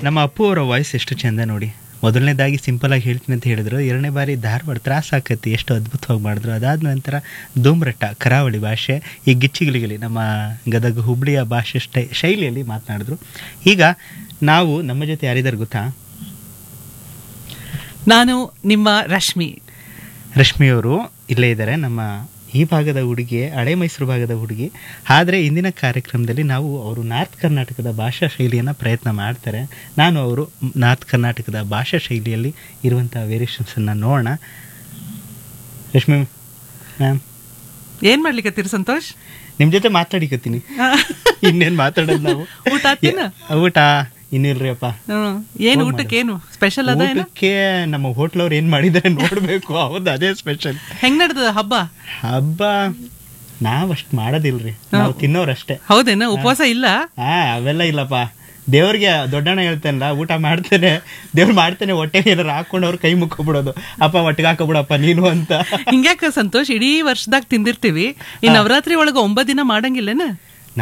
ನಮ್ಮ ಅಪ್ಪು ಅವರ ವಾಯ್ಸ್ ಎಷ್ಟು ಚಂದ ನೋಡಿ ಮೊದಲನೇದಾಗಿ ಸಿಂಪಲ್ ಆಗಿ ಹೇಳ್ತೀನಿ ಅಂತ ಹೇಳಿದ್ರು ಎರಡನೇ ಬಾರಿ ಧಾರವಾಡ ತ್ರಾಸ ಆಕತಿ ಎಷ್ಟು ಅದ್ಭುತವಾಗಿ ಮಾಡಿದ್ರು ಅದಾದ ನಂತರ ಧೂಮ್ರಟ್ಟ ಕರಾವಳಿ ಭಾಷೆ ಈ ಗಿಚ್ಚಿಗಿಲಿಗಿಲಿ ನಮ್ಮ ಗದಗ ಹುಬ್ಳಿಯ ಭಾಷೆ ಸ್ಟೈ ಶೈಲಿಯಲ್ಲಿ ಮಾತನಾಡಿದ್ರು ಈಗ ನಾವು ನಮ್ಮ ಜೊತೆ ಯಾರಿದ್ದಾರೆ ಗೊತ್ತಾ ನಾನು ನಿಮ್ಮ ರಶ್ಮಿ ರಶ್ಮಿಯವರು ಇಲ್ಲೇ ಇದ್ದಾರೆ ನಮ್ಮ ಈ ಭಾಗದ ಹುಡುಗಿ ಹಳೆ ಮೈಸೂರು ಭಾಗದ ಹುಡುಗಿ ಆದರೆ ಇಂದಿನ ಕಾರ್ಯಕ್ರಮದಲ್ಲಿ ನಾವು ಅವರು ನಾರ್ತ್ ಕರ್ನಾಟಕದ ಭಾಷಾ ಶೈಲಿಯನ್ನು ಪ್ರಯತ್ನ ಮಾಡ್ತಾರೆ ನಾನು ಅವರು ನಾರ್ತ್ ಕರ್ನಾಟಕದ ಭಾಷಾ ಶೈಲಿಯಲ್ಲಿ ಇರುವಂಥ ವೇರಿಯೇಷನ್ಸನ್ನು ನೋಡೋಣ ರಶ್ಮಿ ಮ್ಯಾಮ್ ಏನ್ ಮಾಡ್ಲಿಕತ್ತೀರಿ ಸಂತೋಷ್ ನಿಮ್ಮ ಜೊತೆ ಮಾತಾಡಿಕತ್ತೀನಿ ಇನ್ನೇನು ಮಾತಾಡೋದು ನಾವು ಊಟ ಆತೇನ? ಊಟ ಇನ್ನೂ ಇಲ್ರಿ ಅಪ್ಪ ಹ್ಮ್. ಏನ್ ಊಟಕ್ಕೆ ಏನು ಸ್ಪೆಷಲ್ ಅದ ಏನ ಊಟಕ್ಕೆ ನಮ್ಮ ಹೋಟ್ಲವ್ರು ಏನು ಮಾಡಿದ್ದಾರೆ ನೋಡಬೇಕು ಹೌದು ಅದೇ ಸ್ಪೆಷಲ್ ಹೆಂಗ್ ನಡ್ದದ ಹಬ್ಬ ಹಬ್ಬ ನಾವಷ್ಟು ಮಾಡೋದಿಲ್ರಿ ನಾವು ತಿನ್ನೋರಷ್ಟೇ ಹೌದೇನ ಉಪವಾಸ ಇಲ್ಲ ಹಾ ಅವೆಲ್ಲ ಇಲ್ಲಪ್ಪ ದೇವ್ರಿಗೆ ದೊಡ್ಡಣ್ಣ ಹೇಳ್ತಾನಲ್ಲ ಊಟ ಮಾಡ್ತೇನೆ ದೇವ್ರು ಮಾಡ್ತೇನೆ ಹೊಟ್ಟೆಗೆ ಏನಾರು ಹಾಕೊಂಡು ಅವ್ರ ಕೈ ಮುಕ್ಕೊಬಿಡೋದು ಅಪ್ಪ ಒಟ್ಟಿಗೆ ಹಾಕೋಬಿಡಪ್ಪ ನೀನು ಅಂತ ಹಿಂಗ್ಯಾಕ ಸಂತೋಷ್ ಇಡೀ ವರ್ಷದಾಗ ತಿಂದಿರ್ತೀವಿ ಈ ನವರಾತ್ರಿ ಒಳಗ ಒಂಬತ್ ದಿನ ಮಾಡಂಗಿಲ್ಲೇನ